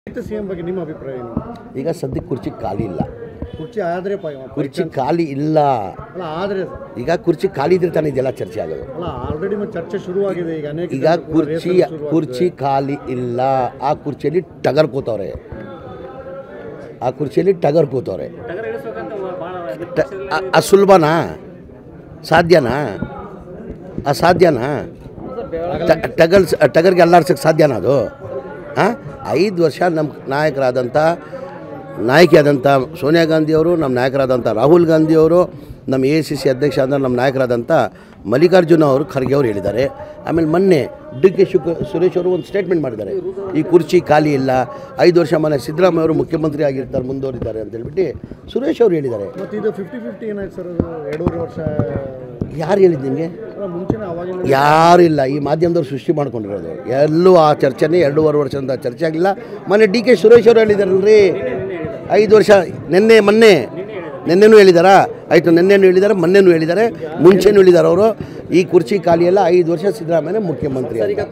ರೈತ C M ಬಗ್ಗೆ ನಿಮ್ಮ ಅಭಿಪ್ರಾಯ ಏನು ಈಗ ಸದ್ಯಕ್ಕೆ ಕುರ್ಚಿ ಖಾಲಿ ಇಲ್ಲ ಕುರ್ಚಿ ಆದರೆ ಪ- ಕುರ್ಚಿ ಖಾಲಿ ಇಲ್ಲ ಅಲ್ಲ ಆದರೆ ಈಗ ಕುರ್ಚಿ ಖಾಲಿ ಇದ್ರೆ ತಾನೇ ಇದೆಲ್ಲ ಚರ್ಚೆ ಆಗೋದು ಅಲ್ಲ ಆಲ್ರೆಡಿ ಚರ್ಚೆ ಶುರುವಾಗಿದೆ ಈಗ ಅನೇಕ ಈಗ ಜನರು ಕೂಡ ಕುರ್ಚಿ ರೇಸಲ್ಲಿ ಶುರುವಾಗಿದೆ. ಕುರ್ಚಿ ಖಾಲಿ ಇಲ್ಲ ಆ ಕುರ್ಚಿಯಲ್ಲಿ ಟಗರ್ ಕೂತವ್ರೆ ಆ ಕುರ್ಚಿಯಲ್ಲಿ ಟಗರ್ ಕೂತವ್ರೆ ಟ- ಆ- ಆ ಸುಲಭನಾ ಸಾಧ್ಯನಾ ಆ ಸಾಧ್ಯನಾ ಟ- ಟಗಲ್ ಟಗರ್ಗೆ ಅಲ್ಲಾಡ್ಸೋಕ್ಕೆ ಸಾಧ್ಯನಾ ಅದು ಹಾಂ ಐದು ವರ್ಷ ನಮ್ಮ ನಾಯಕರಾದಂಥ ನಾಯಕಿಯಾದಂಥ ಸೋನಿಯಾ ಗಾಂಧಿಯವರು ನಮ್ಮ ನಾಯಕರಾದಂಥ ರಾಹುಲ್ ಗಾಂಧಿಯವರು ನಮ್ಮ ಎ ಸಿ ಸಿ ಅಧ್ಯಕ್ಷ ಆದ ನಮ್ಮ ನಾಯಕರಾದಂಥ ಮಲ್ಲಿಕಾರ್ಜುನ ಅವರು ಖರ್ಗೆ ಅವರು ಹೇಳಿದ್ದಾರೆ ಆಮೇಲೆ ಮೊನ್ನೆ ಡಿ ಕೆ ಶಿವ ಸುರೇಶ್ ಅವರು ಒಂದು ಸ್ಟೇಟ್ಮೆಂಟ್ ಮಾಡಿದ್ದಾರೆ ಈ ಕುರ್ಚಿ ಖಾಲಿ ಇಲ್ಲ ಐದು ವರ್ಷ ಮನೆ ಸಿದ್ದರಾಮಯ್ಯ ಅವರು ಮುಖ್ಯಮಂತ್ರಿ ಆಗಿರ್ತಾರೆ ಮುಂದುವರಿದ್ದಾರೆ ಅಂತ ಹೇಳ್ಬಿಟ್ಟು ಸುರೇಶ್ ಅವರು ಹೇಳಿದ್ದಾರೆ ಮತ್ತೆ ಇದು ಫಿಫ್ಟಿ ಫಿಫ್ಟಿ ಏನಾಯ್ತು ಸರ್ ಅದು ಎರಡೂವರೆ ವರ್ಷ ಯಾರು ಹೇಳಿದ್ದು ನಿಮಗೆ ಅಲ್ಲ ಮುಂಚೆನೇ ಅವಾಗಿಂದ ಯಾರು ಇಲ್ಲ ಈ ಮಾಧ್ಯಮದವ್ರು ಸೃಷ್ಟಿ ಮಾಡ್ಕೊಂಡಿರೋದು ಎಲ್ಲೂ ಆ ಚರ್ಚೆನೇ ಎರಡೂವರೆ ವರ್ಷದಿಂದ ಚರ್ಚೆ ಆಗಿಲ್ಲ ಮೊನ್ನೆ ಡಿ ಕೆ ಸುರೇಶ್ ಅವರು ಹೇಳಿದಾರಲ್ರಿ ಐದು ವರ್ಷ ನಿನ್ನೆ ಮೊನ್ನೆ ನಿನ್ನೆನೂ ಹೇಳಿದಾರಾ ಆಯಿತು ನಿನ್ನೆನೂ ಹೇಳಿದ್ದಾರೆ ಮೊನ್ನೆನೂ ಹೇಳಿದ್ದಾರೆ ಮುಂಚೆನೂ ಹೇಳಿದ್ದಾರೆ ಅವರು ಈ ಕುರ್ಚಿ ಖಾಲಿಯೆಲ್ಲ ಐದು ವರ್ಷ ಸಿದ್ದರಾಮಯ್ಯ ಮುಖ್ಯಮಂತ್ರಿ ಅಂತ.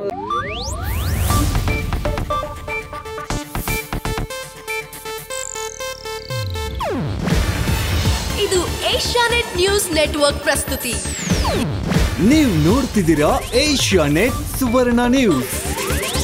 ಇದು ಏಷ್ಯಾನೆಟ್ ನ್ಯೂಸ್ ನೆಟ್ವರ್ಕ್ ಪ್ರಸ್ತುತಿ ನೀವು ನೋಡ್ತಿದ್ದೀರಾ ಏಷ್ಯಾ ನೆಟ್ ಸುವರ್ಣ ನ್ಯೂಸ್